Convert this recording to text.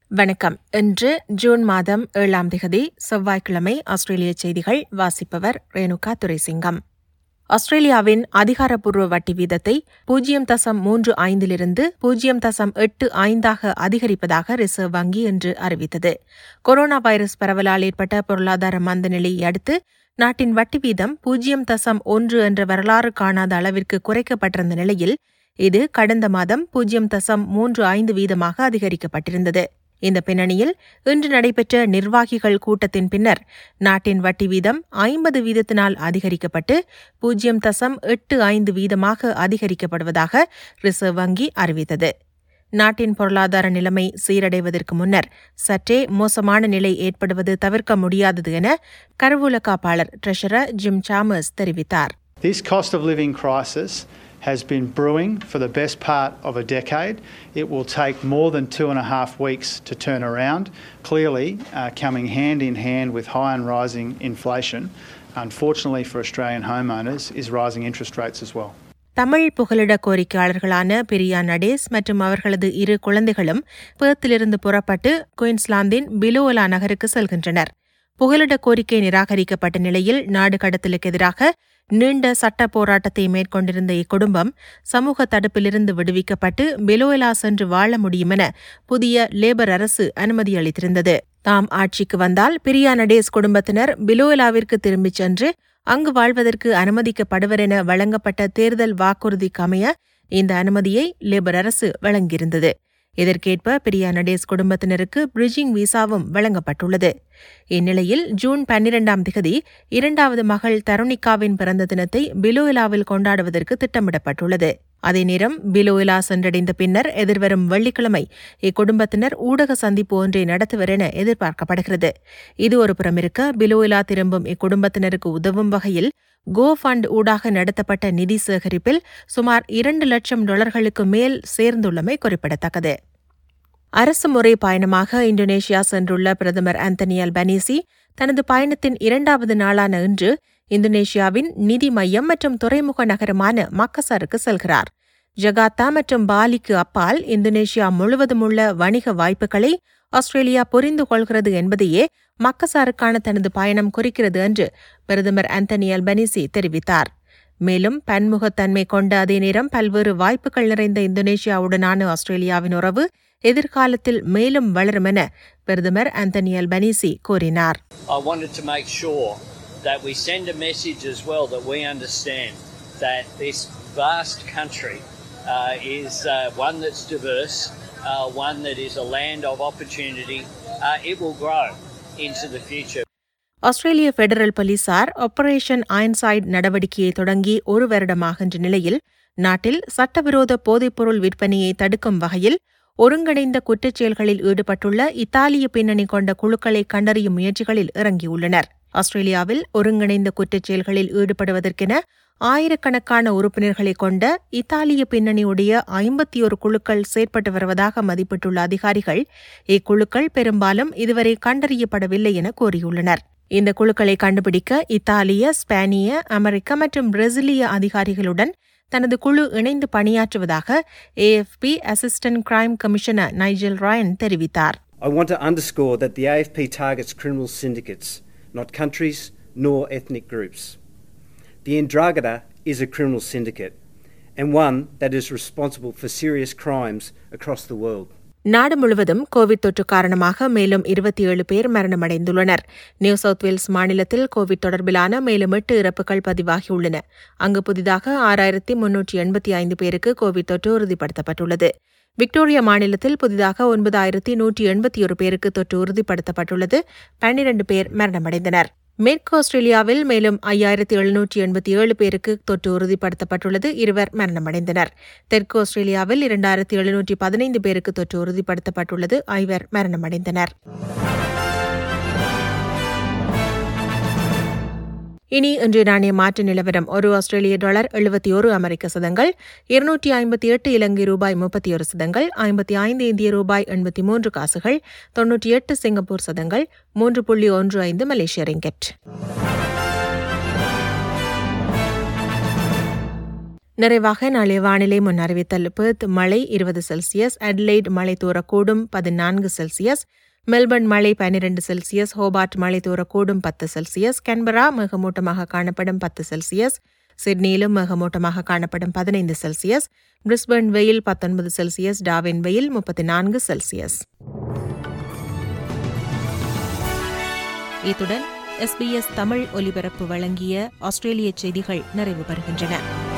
வணக்கம் இன்று ஜூன் மாதம் ஏழாம் திகதி செவ்வாய்க்கிழமை ஆஸ்திரேலிய செய்திகள் வாசிப்பவர் ரேணுகா துரைசிங்கம் ஆஸ்திரேலியாவின் அதிகாரப்பூர்வ வட்டி வீதத்தை பூஜ்ஜியம் தசம் மூன்று ஐந்திலிருந்து பூஜ்ஜியம் தசம் எட்டு ஐந்தாக அதிகரிப்பதாக ரிசர்வ் வங்கி இன்று அறிவித்தது கொரோனா வைரஸ் பரவலால் ஏற்பட்ட பொருளாதார மந்த நிலையை அடுத்து நாட்டின் வட்டி வீதம் பூஜ்ஜியம் தசம் ஒன்று என்ற வரலாறு காணாத அளவிற்கு குறைக்கப்பட்டிருந்த நிலையில் இது கடந்த மாதம் பூஜ்ஜியம் தசம் மூன்று ஐந்து வீதமாக அதிகரிக்கப்பட்டிருந்தது இந்த பின்னணியில் இன்று நடைபெற்ற நிர்வாகிகள் கூட்டத்தின் பின்னர் நாட்டின் வட்டி வீதம் ஐம்பது வீதத்தினால் அதிகரிக்கப்பட்டு பூஜ்ஜியம் தசம் எட்டு ஐந்து வீதமாக அதிகரிக்கப்படுவதாக ரிசர்வ் வங்கி அறிவித்தது நாட்டின் பொருளாதார நிலைமை சீரடைவதற்கு முன்னர் சற்றே மோசமான நிலை ஏற்படுவது தவிர்க்க முடியாதது என கருவூல காப்பாளர் ட்ரெஷரர் ஜிம் சாமர்ஸ் தெரிவித்தார் This cost of living crisis has been brewing for the best part of a decade. It will take more than two and a half weeks to turn around, clearly uh, coming hand in hand with high and rising inflation. Unfortunately for Australian homeowners, is rising interest rates as well. Tamil புகலிட கோரிக்கையாளர்களான பிரியா நடேஸ் மற்றும் அவர்களது இரு குழந்தைகளும் பேர்த்திலிருந்து புறப்பட்டு குயின்ஸ்லாந்தின் பிலோலா நகருக்கு செல்கின்றனர் புகலிட கோரிக்கை நிராகரிக்கப்பட்ட நிலையில் நாடு கடத்தலுக்கு எதிராக நீண்ட சட்ட போராட்டத்தை மேற்கொண்டிருந்த இக்குடும்பம் சமூக தடுப்பிலிருந்து விடுவிக்கப்பட்டு பெலோயலா சென்று வாழ முடியும் என புதிய லேபர் அரசு அனுமதி அளித்திருந்தது தாம் ஆட்சிக்கு வந்தால் பிரியா நடேஸ் குடும்பத்தினர் பிலோயலாவிற்கு திரும்பிச் சென்று அங்கு வாழ்வதற்கு அனுமதிக்கப்படுவர் என வழங்கப்பட்ட தேர்தல் வாக்குறுதிக்கு அமைய இந்த அனுமதியை லேபர் அரசு வழங்கியிருந்தது இதற்கேற்ப பிரியா நடேஸ் குடும்பத்தினருக்கு பிரிட்ஜிங் விசாவும் வழங்கப்பட்டுள்ளது இந்நிலையில் ஜூன் பன்னிரண்டாம் திகதி இரண்டாவது மகள் தருணிகாவின் பிறந்த தினத்தை பிலோயிலாவில் கொண்டாடுவதற்கு திட்டமிடப்பட்டுள்ளது அதே நேரம் பிலோயிலா சென்றடைந்த பின்னர் எதிர்வரும் வெள்ளிக்கிழமை இக்குடும்பத்தினர் ஊடக சந்திப்பு ஒன்றை நடத்துவர் என எதிர்பார்க்கப்படுகிறது இது ஒரு புறமிருக்க பிலோயிலா திரும்பும் இக்குடும்பத்தினருக்கு உதவும் வகையில் கோ ஃபண்ட் ஊடாக நடத்தப்பட்ட நிதி சேகரிப்பில் சுமார் இரண்டு லட்சம் டாலர்களுக்கு மேல் சேர்ந்துள்ளமை குறிப்பிடத்தக்கது அரசு முறை பயணமாக இந்தோனேஷியா சென்றுள்ள பிரதமர் ஆந்தனி அல்பனீசி தனது பயணத்தின் இரண்டாவது நாளான இன்று இந்தோனேஷியாவின் நிதி மையம் மற்றும் துறைமுக நகரமான மக்கசருக்கு செல்கிறார் ஜகார்த்தா மற்றும் பாலிக்கு அப்பால் இந்தோனேஷியா முழுவதும் உள்ள வணிக வாய்ப்புகளை ஆஸ்திரேலியா புரிந்து கொள்கிறது என்பதையே மக்கசாருக்கான தனது பயணம் குறிக்கிறது என்று பிரதமர் ஆந்தனி அல்பனிசி தெரிவித்தார் மேலும் பன்முகத்தன்மை கொண்ட அதே நேரம் பல்வேறு வாய்ப்புகள் நிறைந்த இந்தோனேஷியாவுடனான ஆஸ்திரேலியாவின் உறவு எதிர்காலத்தில் மேலும் வளரும் என பிரதமர் ஆந்தனி அல்பனிசி கூறினார் I wanted to make sure that we send a message as well that we understand that this vast country uh, is uh, one that's diverse, uh, one that is a land of opportunity. Uh, it will grow into the future. ஆஸ்திரேலிய federal போலீசார் operation Ironside நடவடிக்கையை தொடங்கி ஒரு வருடமாகின்ற நிலையில் நாட்டில் சட்டவிரோத போதைப்பொருள் விற்பனையை தடுக்கும் வகையில் ஒருங்கிணைந்த குற்றச்செயல்களில் ஈடுபட்டுள்ள இத்தாலிய பின்னணி கொண்ட குழுக்களை கண்டறியும் முயற்சிகளில் இறங்கியுள்ளனர் ஆஸ்திரேலியாவில் ஒருங்கிணைந்த குற்றச்செயல்களில் ஈடுபடுவதற்கென ஆயிரக்கணக்கான உறுப்பினர்களை கொண்ட இத்தாலிய பின்னணியுடைய ஐம்பத்தி ஒரு குழுக்கள் செயற்பட்டு வருவதாக மதிப்பிட்டுள்ள அதிகாரிகள் இக்குழுக்கள் பெரும்பாலும் இதுவரை கண்டறியப்படவில்லை என கூறியுள்ளனர் இந்த குழுக்களை கண்டுபிடிக்க இத்தாலிய ஸ்பானிய அமெரிக்க மற்றும் பிரேசிலிய அதிகாரிகளுடன் தனது குழு இணைந்து பணியாற்றுவதாக AFP assistant crime commissioner Nigel Ryan தெரிவித்தார் I want to underscore that the AFP targets criminal syndicates, not countries nor ethnic groups. The Indragada is a criminal syndicate and one that is responsible for serious crimes across the world. நாடு முழுவதும் Covid தொற்று காரணமாக மேலும் இருபத்தி ஏழு பேர் மரணமடைந்துள்ளனர் New South Wales மாநிலத்தில் கோவிட் தொடர்பிலான மேலும் எட்டு இறப்புகள் பதிவாகியுள்ளன அங்கு புதிதாக ஆறாயிரத்தி முன்னூற்றி எண்பத்தி ஐந்து பேருக்கு கோவிட் தொற்று உறுதிப்படுத்தப்பட்டுள்ளது விக்டோரியா மாநிலத்தில் புதிதாக ஒன்பதாயிரத்தி நூற்றி எண்பத்தி ஒரு பேருக்கு தொற்று உறுதிப்படுத்தப்பட்டுள்ளது பன்னிரண்டு பேர் மரணமடைந்தனர் மேற்கு ஆஸ்திரேலியாவில் மேலும் ஐயாயிரத்தி எழுநூற்றி எண்பத்தி ஏழு பேருக்கு தொற்று உறுதிப்படுத்தப்பட்டுள்ளது இருவர் மரணமடைந்தனர் தெற்கு ஆஸ்திரேலியாவில் இரண்டாயிரத்தி எழுநூற்றி பதினைந்து பேருக்கு தொற்று உறுதிப்படுத்தப்பட்டுள்ளது ஐவர் மரணமடைந்தனர் இனி இன்றைய நாணய மாற்று நிலவரம் ஒரு ஆஸ்திரேலிய டாலர் எழுபத்தி ஒரு அமெரிக்க சதங்கள் இருநூற்றி ஐம்பத்தி எட்டு இலங்கை ரூபாய் முப்பத்தி ஒரு சதங்கள் ஐம்பத்தி ஐந்து இந்திய ரூபாய் எண்பத்தி மூன்று காசுகள் தொன்னூற்றி எட்டு சிங்கப்பூர் சதங்கள் மூன்று புள்ளி ஒன்று ஐந்து மலேசிய ரிங்கெட் நிறைவாக நாளைய வானிலை முன் அறிவித்தல் பெர்த் மழை இருபது செல்சியஸ் அட்லைட் மழை தூரக்கூடும் பதினான்கு செல்சியஸ் மெல்பர்ன் மழை பன்னிரண்டு செல்சியஸ் ஹோபார்ட் மழை தூரக்கூடும் பத்து செல்சியஸ் கன்பரா மேகமூட்டமாக காணப்படும் பத்து செல்சியஸ் சிட்னியிலும் மேகமூட்டமாக காணப்படும் பதினைந்து செல்சியஸ் பிரிஸ்பர்ன் வெயில் பத்தொன்பது செல்சியஸ் டாவின் வெயில் முப்பத்தி நான்கு செல்சியஸ் இத்துடன் எஸ்பிஎஸ் தமிழ் ஒலிபரப்பு வழங்கிய ஆஸ்திரேலிய செய்திகள் நிறைவு பெறுகின்றன